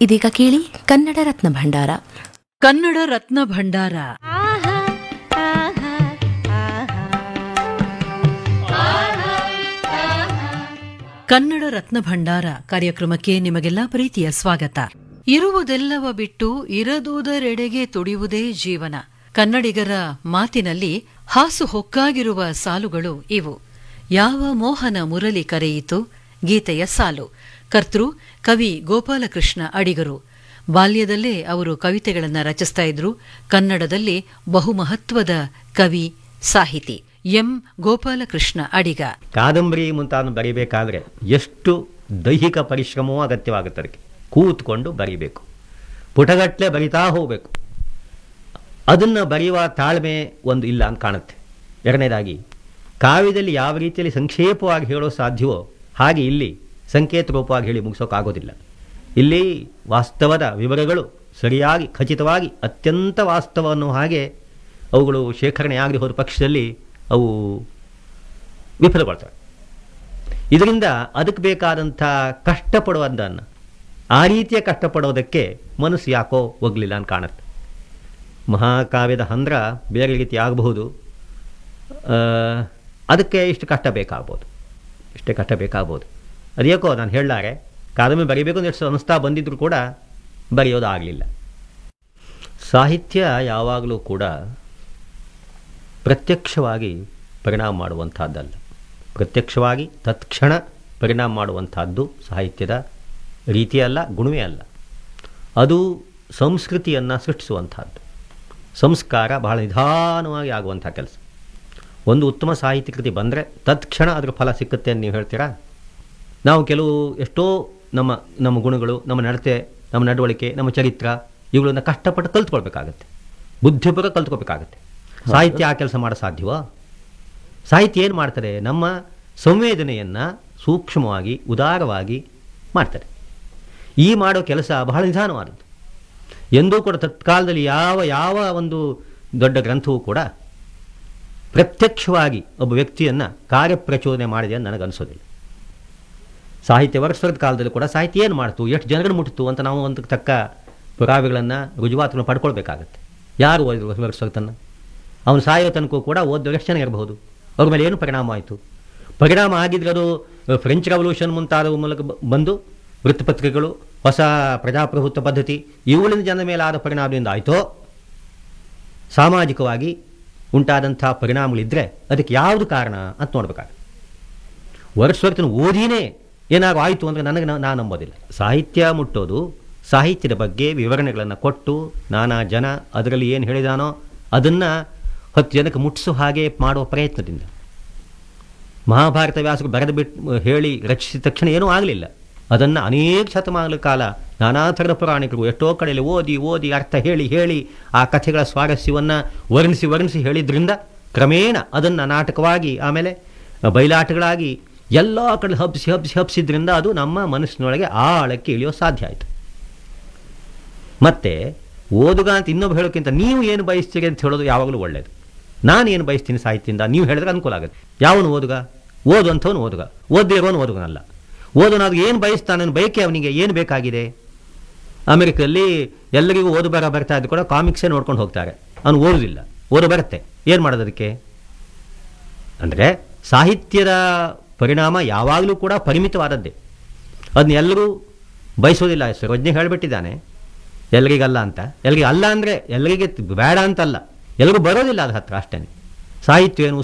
ಇದೀಗ ಕೇಳಿ ಕನ್ನಡ ರತ್ನ ಭಂಡಾರ ಕನ್ನಡ ರತ್ನ ಭಂಡಾರ ಕನ್ನಡ ರತ್ನ ಭಂಡಾರ ಕಾರ್ಯಕ್ರಮಕ್ಕೆ ನಿಮಗೆಲ್ಲ ಪ್ರೀತಿಯ ಸ್ವಾಗತ ಇರುವುದೆಲ್ಲವ ಬಿಟ್ಟು ಇರದುದರೆಡೆಗೆ ತುಡಿಯುವುದೇ ಜೀವನ ಕನ್ನಡಿಗರ ಮಾತಿನಲ್ಲಿ ಹಾಸು ಹೊಕ್ಕಾಗಿರುವ ಸಾಲುಗಳು ಇವು ಯಾವ ಮೋಹನ ಮುರಳಿ ಕರೆಯಿತು ಗೀತೆಯ ಸಾಲು ಕರ್ತೃ ಕವಿ ಗೋಪಾಲಕೃಷ್ಣ ಅಡಿಗರು ಬಾಲ್ಯದಲ್ಲೇ ಅವರು ಕವಿತೆಗಳನ್ನು ರಚಿಸ್ತಾ ಇದ್ರು ಕನ್ನಡದಲ್ಲಿ ಬಹುಮಹತ್ವದ ಕವಿ ಸಾಹಿತಿ ಎಂ ಗೋಪಾಲಕೃಷ್ಣ ಅಡಿಗ ಕಾದಂಬರಿ ಮುಂತಾದ ಬರೀಬೇಕಾದ್ರೆ ಎಷ್ಟು ದೈಹಿಕ ಪರಿಶ್ರಮವೂ ಅಗತ್ಯವಾಗುತ್ತೆ ಅದಕ್ಕೆ ಕೂತ್ಕೊಂಡು ಬರೀಬೇಕು ಪುಟಗಟ್ಟಲೆ ಬರಿತಾ ಹೋಗಬೇಕು ಅದನ್ನು ಬರೆಯುವ ತಾಳ್ಮೆ ಒಂದು ಇಲ್ಲ ಅಂತ ಕಾಣುತ್ತೆ ಎರಡನೇದಾಗಿ ಕಾವ್ಯದಲ್ಲಿ ಯಾವ ರೀತಿಯಲ್ಲಿ ಸಂಕ್ಷೇಪವಾಗಿ ಹೇಳೋ ಸಾಧ್ಯವೋ ಹಾಗೆ ಇಲ್ಲಿ ಸಂಕೇತ ರೂಪವಾಗಿ ಹೇಳಿ ಮುಗಿಸೋಕ್ಕಾಗೋದಿಲ್ಲ ಇಲ್ಲಿ ವಾಸ್ತವದ ವಿವರಗಳು ಸರಿಯಾಗಿ ಖಚಿತವಾಗಿ ಅತ್ಯಂತ ವಾಸ್ತವ ಅನ್ನೋ ಹಾಗೆ ಅವುಗಳು ಶೇಖರಣೆ ಆಗದೆ ಹೋದ ಪಕ್ಷದಲ್ಲಿ ಅವು ವಿಫಲಗೊಳ್ತವೆ ಇದರಿಂದ ಅದಕ್ಕೆ ಬೇಕಾದಂಥ ಕಷ್ಟಪಡುವುದನ್ನು ಆ ರೀತಿಯ ಕಷ್ಟಪಡೋದಕ್ಕೆ ಮನಸ್ಸು ಯಾಕೋ ಒಗ್ಲಿಲ್ಲ ಅಂತ ಕಾಣುತ್ತೆ ಮಹಾಕಾವ್ಯದ ಹಂದ್ರ ಬೇರೆ ರೀತಿ ಆಗಬಹುದು ಆ, ಅದಕ್ಕೆ ಇಷ್ಟು ಕಷ್ಟ ಬೇಕಾಗ್ಬೋದು ಇಷ್ಟೇ ಕಷ್ಟ ಬೇಕಾಗ್ಬೋದು ಅದೇಕೋ ನಾನು ಹೇಳಲಾರೆ ಕಾದಂಬರಿ ಬರೀಬೇಕು ಅಂತ ಎಷ್ಟು ಅನಿಸ್ತಾ ಬಂದಿದ್ರು ಕೂಡ ಬರೆಯೋದಾಗಲಿಲ್ಲ ಸಾಹಿತ್ಯ ಯಾವಾಗಲೂ ಕೂಡ ಪ್ರತ್ಯಕ್ಷವಾಗಿ ಪರಿಣಾಮ ಮಾಡುವಂಥದ್ದಲ್ಲ ಪ್ರತ್ಯಕ್ಷವಾಗಿ ತತ್ಕ್ಷಣ ಪರಿಣಾಮ ಮಾಡುವಂಥದ್ದು ಸಾಹಿತ್ಯದ ರೀತಿಯಲ್ಲ ಗುಣವೇ ಅಲ್ಲ ಅದು ಸಂಸ್ಕೃತಿಯನ್ನು ಸೃಷ್ಟಿಸುವಂಥದ್ದು ಸಂಸ್ಕಾರ ಬಹಳ ನಿಧಾನವಾಗಿ ಆಗುವಂಥ ಕೆಲಸ ಒಂದು ಉತ್ತಮ ಸಾಹಿತ್ಯ ಕೃತಿ ಬಂದರೆ ತತ್ಕ್ಷಣ ಅದರ ಫಲ ಸಿಕ್ಕುತ್ತೆ ಅಂತ ನೀವು ಹೇಳ್ತೀರಾ ನಾವು ಕೆಲವು ಎಷ್ಟೋ ನಮ್ಮ ನಮ್ಮ ಗುಣಗಳು ನಮ್ಮ ನಡತೆ ನಮ್ಮ ನಡವಳಿಕೆ ನಮ್ಮ ಚರಿತ್ರ ಇವುಗಳನ್ನ ಕಷ್ಟಪಟ್ಟು ಕಲ್ತ್ಕೊಳ್ಬೇಕಾಗತ್ತೆ ಬುದ್ಧಿಪೂರ್ವಕ ಕಲ್ತ್ಕೊಳ್ಬೇಕಾಗತ್ತೆ ಸಾಹಿತ್ಯ ಆ ಕೆಲಸ ಮಾಡೋ ಸಾಧ್ಯವೋ ಸಾಹಿತ್ಯ ಏನು ಮಾಡ್ತಾರೆ ನಮ್ಮ ಸಂವೇದನೆಯನ್ನು ಸೂಕ್ಷ್ಮವಾಗಿ ಉದಾರವಾಗಿ ಮಾಡ್ತಾರೆ ಈ ಮಾಡೋ ಕೆಲಸ ಬಹಳ ನಿಧಾನವಾದದ್ದು ಎಂದೂ ಕೂಡ ತತ್ಕಾಲದಲ್ಲಿ ಯಾವ ಯಾವ ಒಂದು ದೊಡ್ಡ ಗ್ರಂಥವೂ ಕೂಡ ಪ್ರತ್ಯಕ್ಷವಾಗಿ ಒಬ್ಬ ವ್ಯಕ್ತಿಯನ್ನು ಕಾರ್ಯಪ್ರಚೋದನೆ ಮಾಡಿದೆ ಅಂತ ನನಗನ್ಸೋದಿಲ್ಲ ಸಾಹಿತ್ಯ ವರ್ಷದ ಕಾಲದಲ್ಲಿ ಕೂಡ ಸಾಹಿತ್ಯ ಏನು ಮಾಡ್ತು ಎಷ್ಟು ಜನಗಳು ಮುಟ್ಟಿತು ಅಂತ ನಾವು ಒಂದು ತಕ್ಕ ಪುರಾವೆಗಳನ್ನು ರುಜುವಾತುಗಳನ್ನು ಪಡ್ಕೊಳ್ಬೇಕಾಗತ್ತೆ ಯಾರು ಓದಿದ್ರು ವರ್ಷತನ್ನು ಅವನು ಸಾಯೋ ತನಕ ಕೂಡ ಓದಿದವರು ಎಷ್ಟು ಜನ ಇರಬಹುದು ಅವ್ರ ಮೇಲೆ ಏನು ಪರಿಣಾಮ ಆಯಿತು ಪರಿಣಾಮ ಆಗಿದ್ರೆ ಅದು ಫ್ರೆಂಚ್ ರೆವಲ್ಯೂಷನ್ ಮುಂತಾದ ಮೂಲಕ ಬ- ಬಂದು ವೃತ್ತಪತ್ರಿಕೆಗಳು ಹೊಸ ಪ್ರಜಾಪ್ರಭುತ್ವ ಪದ್ಧತಿ ಇವುಗಳಿಂದ ಜನರ ಮೇಲೆ ಆದ ಪರಿಣಾಮದಿಂದ ಆಯಿತೋ ಸಾಮಾಜಿಕವಾಗಿ ಉಂಟಾದಂಥ ಪರಿಣಾಮಗಳಿದ್ದರೆ ಅದಕ್ಕೆ ಯಾವುದು ಕಾರಣ ಅಂತ ನೋಡ್ಬೇಕಾಗುತ್ತೆ ವರ್ಷವರ್ತನ ಓದಿನೇ ಏನಾದ್ರು ಆಯಿತು ಅಂದರೆ ನನಗೆ ನಾ- ನಾನು ನಂಬೋದಿಲ್ಲ ಸಾಹಿತ್ಯ ಮುಟ್ಟೋದು ಸಾಹಿತ್ಯದ ಬಗ್ಗೆ ವಿವರಣೆಗಳನ್ನು ಕೊಟ್ಟು ನಾನಾ ಜನ ಅದರಲ್ಲಿ ಏನು ಹೇಳಿದಾನೋ ಅದನ್ನು ಹತ್ತು ಜನಕ್ಕೆ ಮುಟ್ಟಿಸೋ ಹಾಗೆ ಮಾಡುವ ಪ್ರಯತ್ನದಿಂದ ಮಹಾಭಾರತ ವ್ಯಾಸರು ಬರೆದು ಬಿಟ್ಟು ಹೇಳಿ ರಚಿಸಿದ ತಕ್ಷಣ ಏನೂ ಆಗಲಿಲ್ಲ ಅದನ್ನು ಅನೇಕ ಶತಮಾನಗಳ ಕಾಲ ನಾನಾ ಥರದ ಪುರಾಣಿಕರು ಎಷ್ಟೋ ಕಡೆಯಲ್ಲಿ ಓದಿ ಓದಿ ಅರ್ಥ ಹೇಳಿ ಹೇಳಿ ಆ ಕಥೆಗಳ ಸ್ವಾರಸ್ಯವನ್ನು ವರ್ಣಿಸಿ ವರ್ಣಿಸಿ ಹೇಳಿದ್ರಿಂದ ಕ್ರಮೇಣ ಅದನ್ನು ನಾಟಕವಾಗಿ ಆಮೇಲೆ ಬಯಲಾಟಗಳಾಗಿ ಎಲ್ಲ ಕಡೆ ಹಬ್ಬಿಸಿ ಹಬ್ಬಿಸಿ ಹಬ್ಬಿಸಿದ್ರಿಂದ ಅದು ನಮ್ಮ ಮನಸ್ಸಿನೊಳಗೆ ಆಳಕ್ಕೆ ಇಳಿಯೋ ಸಾಧ್ಯ ಆಯಿತು ಮತ್ತೆ ಓದುಗ ಅಂತ ಇನ್ನೊಬ್ಬ ಹೇಳೋಕ್ಕಿಂತ ನೀವು ಏನು ಬಯಸ್ತೀರಿ ಅಂತ ಹೇಳೋದು ಯಾವಾಗಲೂ ಒಳ್ಳೆಯದು ನಾನು ಏನು ಬಯಸ್ತೀನಿ ಸಾಹಿತ್ಯದಿಂದ ನೀವು ಹೇಳಿದ್ರೆ ಅನುಕೂಲ ಆಗುತ್ತೆ ಯಾವನು ಓದುಗ ಓದುವಂಥವನು ಓದುಗ ಓದದೇ ಇರೋನು ಓದುಗನಲ್ಲ ಓದೋನಾದ್ರು ಏನು ಬಯಸ್ತಾನೆ ಬಯಕೆ ಅವನಿಗೆ ಏನು ಬೇಕಾಗಿದೆ ಅಮೆರಿಕದಲ್ಲಿ ಎಲ್ಲರಿಗೂ ಓದು ಬರ ಬರ್ತಾ ಇದ್ದು ಕೂಡ ಕಾಮಿಕ್ಸೇ ನೋಡ್ಕೊಂಡು ಹೋಗ್ತಾರೆ ಅವನು ಓದುವುದಿಲ್ಲ ಓದು ಬರುತ್ತೆ ಏನು ಮಾಡೋದು ಅದಕ್ಕೆ ಅಂದರೆ ಸಾಹಿತ್ಯದ ಪರಿಣಾಮ ಯಾವಾಗಲೂ ಕೂಡ ಪರಿಮಿತವಾದದ್ದೇ ಅದನ್ನ ಎಲ್ಲರೂ ಬಯಸೋದಿಲ್ಲ ಸರ್ವಜ್ಞ ಹೇಳಿಬಿಟ್ಟಿದ್ದಾನೆ ಎಲ್ರಿಗಲ್ಲ ಅಂತ ಎಲ್ರಿಗೆ ಅಲ್ಲ ಅಂದರೆ ಎಲ್ಲರಿಗೆ ಬೇಡ ಅಂತಲ್ಲ ಎಲ್ಲರಿಗೂ ಬರೋದಿಲ್ಲ ಅದ್ರ ಹತ್ರ ಅಷ್ಟೇ ಸಾಹಿತ್ಯ ಏನು